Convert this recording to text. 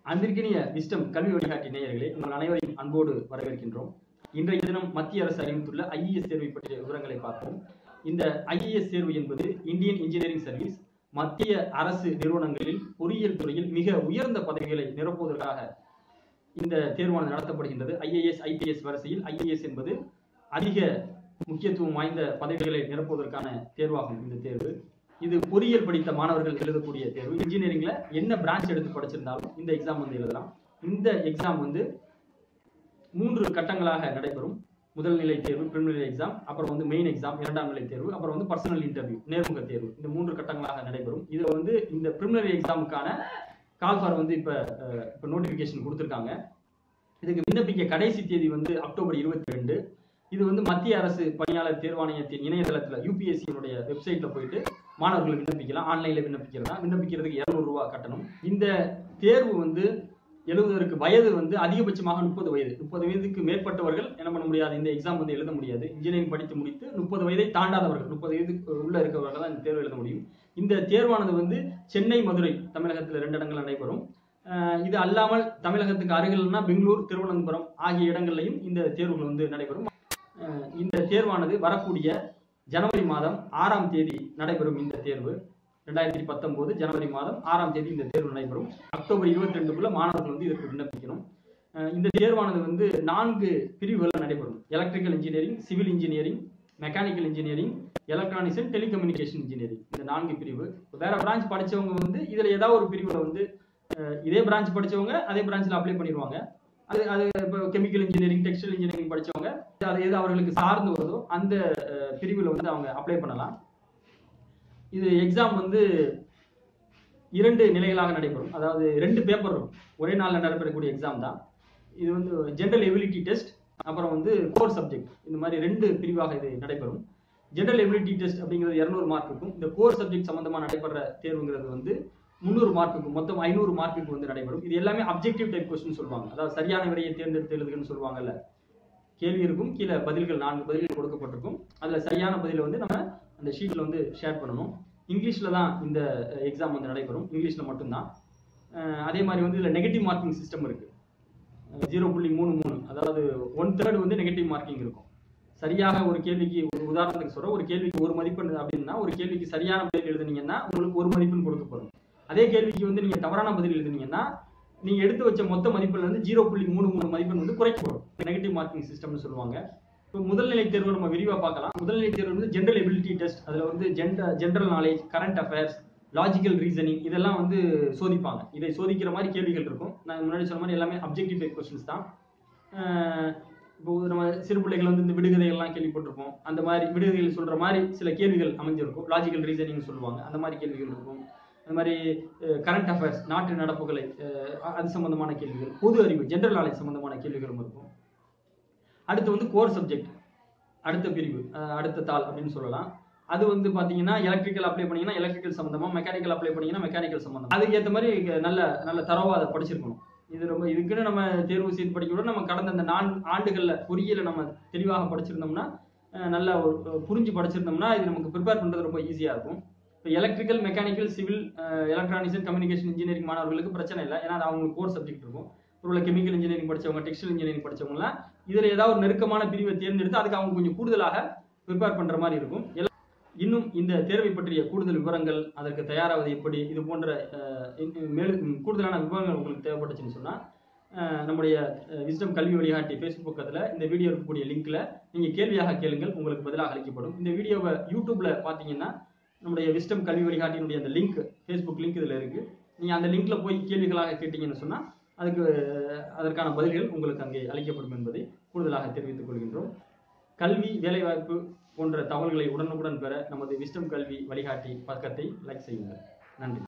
அன்பிற்கினிய விஸ்டம் கல்வி வழிகாட்டி நேயர்களே உங்கள் அனைவரையும் அன்போடு வரவேற்கின்றோம் இன்றைய தினம் மத்திய அரசு அறிவித்துள்ள ஐஏஎஸ் தேர்வை பற்றிய விவரங்களை பார்ப்போம் இந்த ஐஏஎஸ் தேர்வு என்பது இந்தியன் இன்ஜினியரிங் சர்வீஸ் மத்திய அரசு நிறுவனங்களில் பொறியியல் துறையில் மிக உயர்ந்த பதவிகளை நிரப்புவதற்காக இந்த தேர்வானது நடத்தப்படுகின்றது ஐஏஎஸ் ஐபிஎஸ் வரிசையில் ஐஏஎஸ் என்பது அதிக முக்கியத்துவம் வாய்ந்த பதவிகளை நிரப்புவதற்கான தேர்வாகும் இந்த தேர்வு இது பொறியியல் படித்த மாணவர்கள் எழுதக்கூடிய தேர்வு இன்ஜினியரிங்ல என்ன பிரான்ச் எடுத்து படிச்சிருந்தாலும் இந்த எக்ஸாம் வந்து எழுதலாம் இந்த எக்ஸாம் வந்து மூன்று கட்டங்களாக நடைபெறும் முதல் நிலை தேர்வு பிரிமினரி எக்ஸாம் அப்புறம் வந்து மெயின் எக்ஸாம் இரண்டாம் நிலை தேர்வு அப்புறம் வந்து பர்சனல் இன்டர்வியூ நேர்முக தேர்வு இந்த மூன்று கட்டங்களாக நடைபெறும் இது வந்து இந்த பிரிமினரி எக்ஸாமுக்கான கால் ஃபார் வந்து இப்போ இப்போ நோட்டிஃபிகேஷன் கொடுத்துருக்காங்க இதுக்கு விண்ணப்பிக்க கடைசி தேதி வந்து அக்டோபர் இருபத்தி ரெண்டு இது வந்து மத்திய அரசு பணியாளர் தேர்வாணையத்தின் இணையதளத்தில் யூபிஎஸ்சியினுடைய வெப்சைட்ல போயிட்டு மாணவர்கள் விண்ணப்பிக்கலாம் ஆன்லைன்ல விண்ணப்பிக்கிறதா விண்ணப்பிக்கிறதுக்கு இருநூறு ரூபாய் கட்டணும் இந்த தேர்வு வந்து எழுதுவதற்கு வயது வந்து அதிகபட்சமாக முப்பது வயது முப்பது வயதுக்கு மேற்பட்டவர்கள் என்ன பண்ண முடியாது இந்த எக்ஸாம் வந்து எழுத முடியாது இன்ஜினியரிங் படித்து முடித்து முப்பது வயதை தாண்டாதவர்கள் முப்பது வயதுக்கு உள்ள இருக்கிறவர்கள் தான் இந்த தேர்வு எழுத முடியும் இந்த தேர்வானது வந்து சென்னை மதுரை தமிழகத்தில் ரெண்டு இடங்கள் நடைபெறும் அஹ் இது அல்லாமல் தமிழகத்துக்கு அருகில்னா பெங்களூர் திருவனந்தபுரம் ஆகிய இடங்கள்லையும் இந்த தேர்வுகள் வந்து நடைபெறும் அஹ் இந்த தேர்வானது வரக்கூடிய ஜனவரி மாதம் ஆறாம் தேதி நடைபெறும் இந்த தேர்வு ரெண்டாயிரத்தி பத்தொன்பது ஜனவரி மாதம் ஆறாம் தேதி இந்த தேர்வு நடைபெறும் அக்டோபர் இருபத்தி ரெண்டுக்குள்ள மாணவர்கள் வந்து இதற்கு விண்ணப்பிக்கணும் அஹ் இந்த தேர்வானது வந்து நான்கு பிரிவுகள் நடைபெறும் electrical engineering civil engineering mechanical engineering electronics and telecommunication engineering இந்த நான்கு பிரிவு வேற பிரான்ச் படிச்சவங்க வந்து இதுல ஏதாவது ஒரு பிரிவுல வந்து அஹ் இதே பிரான்ச் படிச்சவங்க அதே பிரான்ச்ல அப்ளை பண்ணிடுவாங்க அது அது இப்போ கெமிக்கல் இன்ஜினியரிங் டெக்ஸ்டைல் இன்ஜினியரிங் படிச்சவங்க அது எது அவர்களுக்கு சார்ந்து வருதோ அந்த அஹ், பிரிவுல வந்து அவங்க அப்ளை பண்ணலாம் இது எக்ஸாம் வந்து இரண்டு நிலைகளாக நடைபெறும் அதாவது ரெண்டு பேப்பர் இருக்கும் ஒரே நாளில் நடைபெறக்கூடிய எக்ஸாம் தான் இது வந்து ஜென்ரல் எபிலிட்டி டெஸ்ட் அப்புறம் வந்து கோர் சப்ஜெக்ட் இந்த மாதிரி ரெண்டு பிரிவாக இது நடைபெறும் ஜென்ரல் எபிலிட்டி டெஸ்ட் அப்படிங்கிறது இரநூறு மார்க் இருக்கும் இந்த கோர் சப்ஜெக்ட் சம்பந்தமா நடைபெற தேர்வுங்கிறது வந்து முந்நூறு மார்க்குக்கு மொத்தம் ஐநூறு மார்க்குக்கு வந்து நடைபெறும் இது எல்லாமே அப்ஜெக்டிவ் டைப் கொஸ்டின் சொல்லுவாங்க அதாவது சரியான விடையை தேர்ந்தெடுத்து எழுதுகன்னு சொல்லுவாங்கல்ல கேள்வி இருக்கும் கீழே பதில்கள் நான்கு பதில்கள் கொடுக்கப்பட்டிருக்கும் அதுல சரியான பதிலை வந்து நம்ம அந்த ஷீட்ல வந்து ஷேர் பண்ணணும் இங்கிலீஷ்ல தான் இந்த எக்ஸாம் வந்து நடைபெறும் இங்கிலீஷ்ல மட்டும்தான் அஹ் அதே மாதிரி வந்து இதுல நெகட்டிவ் மார்க்கிங் சிஸ்டம் இருக்கு ஜீரோ புள்ளி மூணு மூணு அதாவது ஒன் தேர்ட் வந்து நெகட்டிவ் மார்க்கிங் இருக்கும் சரியாக ஒரு கேள்விக்கு ஒரு உதாரணத்துக்கு சொல்றேன் ஒரு கேள்விக்கு ஒரு மதிப்பெண் அப்படின்னா ஒரு கேள்விக்கு சரியான பதில் எழுதுனீங்கன்னா உங்களுக்கு ஒரு மதிப்பெண் கொடுக்கப்படும் அதே கேள்விக்கு வந்து நீங்க தவறான பதில் எழுதுனீங்கன்னா நீங்க எடுத்து வச்ச மொத்த மதிப்பெண் வந்து ஜீரோ புள்ளி மூணு மூணு மதிப்பெண் வந்து குறைக்கப்படும் நெகட்டிவ் மார்க்கிங் சிஸ்டம்னு சொல்லுவாங்க இப்போ முதல்நிலை தேர்வு நம்ம விரிவா பார்க்கலாம் முதல்நிலை தேர்வு வந்து ஜென்ரல் எபிலிட்டி டெஸ்ட் அதுல வந்து gender general knowledge current affairs logical reasoning இதெல்லாம் வந்து சோதிப்பாங்க இதை சோதிக்கிற மாதிரி கேள்விகள் இருக்கும் நான் முன்னாடி சொன்ன மாதிரி எல்லாமே அப்ஜெக்டிவ் டைப் கொஸ்டின்ஸ் தான் அஹ் இப்போ நம்ம சிறு பிள்ளைகள் வந்து இந்த விடுகதைகள்லாம் கேள்விப்பட்டிருப்போம் அந்த மாதிரி விடுகதைகள் சொல்ற மாதிரி சில கேள்விகள் அமைஞ்சிருக்கும் லாஜிக்கல் ரீசனிங் சொல்லுவாங்க அந்த மாதிரி கேள்விகள் இருக்கும் அந்த மாதிரி கரண்ட் அஃபேர்ஸ் நாட்டு நடப்புகளை அஹ் அது சம்பந்தமான கேள்விகள் பொது அறிவு ஜென்ரல் நாலேஜ் சம்பந்தமான கேள்விகளும் இருக்கும் அடுத்து வந்து கோர் சப்ஜெக்ட் அடுத்த பிரிவு அஹ் அடுத்த தாள் அப்படின்னு சொல்லலாம் அது வந்து பாத்தீங்கன்னா எலக்ட்ரிக்கல் அப்ளை பண்ணீங்கன்னா எலக்ட்ரிக்கல் சம்பந்தமா மெக்கானிக்கல் அப்ளை பண்ணீங்கன்னா மெக்கானிக்கல் சம்பந்தம் அதுக்கு ஏற்ற மாதிரி நல்ல நல்ல தரவா அதை படிச்சிருக்கணும் இது ரொம்ப இதுக்குன்னு நம்ம தேர்வு செய்து படிக்க விட நம்ம கடந்த அந்த நான்கு ஆண்டுகள்ல பொறியியலை நம்ம தெளிவாக படிச்சிருந்தோம்னா அஹ் நல்ல ஒரு அஹ் புரிஞ்சு படிச்சிருந்தோம்னா இது நமக்கு ப்ரிப்பேர் பண்றது ரொம்ப ஈஸியா இருக்கும் இப்போ electrical mechanical civil electronics and communication engineering மாணவர்களுக்கு பிரச்சனை இல்லை ஏன்னா அது அவங்களுக்கு கோர் சப்ஜெக்ட் இருக்கும் ஒருவேளை கெமிக்கல் இன்ஜினியரிங் படிச்சவங்க டெக்ஸ்டைல் இன்ஜினியரிங் படிச்சவங்கலாம் இதுல ஏதாவது ஒரு நெருக்கமான பிரிவை தேர்ந்தெடுத்து அதுக்கு அவங்க கொஞ்சம் கூடுதலாக ப்ரிப்பேர் பண்ற மாதிரி இருக்கும் எல்லா- இன்னும் இந்த தேர்வை பற்றிய கூடுதல் விவரங்கள் அதற்கு தயாராவது எப்படி இது போன்ற அஹ், இன்னும் மேலும் கூடுதலான விவரங்கள் உங்களுக்கு தேவைப்பட்டுச்சுன்னு சொன்னா அஹ், நம்முடைய விஸ்டம் கல்வி வழிகாட்டி ஃபேஸ்புக் பக்கத்துல இந்த வீடியோ இருக்கக்கூடிய லிங்க்ல நீங்க கேள்வியாக கேளுங்கள் உங்களுக்கு பதிலாக அளிக்கப்படும் இந்த வீடியோவை யூடியூப்ல பாத்தீங்கன்னா நம்முடைய விஸ்டம் கல்வி வழிகாட்டியினுடைய அந்த லிங்க் ஃபேஸ்புக் லிங்க் இதுல இருக்கு நீங்க அந்த லிங்க்ல போய் கேள்விகளாக கேட்டீங்கன்னு சொன்னா அதுக்கு அதற்கான பதில்கள் உங்களுக்கு அங்கே அளிக்கப்படும் என்பதை கூடுதலாக தெரிவித்துக் கொள்கின்றோம் கல்வி வேலைவாய்ப்பு போன்ற தகவல்களை உடனுக்குடன் பெற நமது விஸ்டம் கல்வி வழிகாட்டி பக்கத்தை லைக் செய்யுங்கள் நன்றி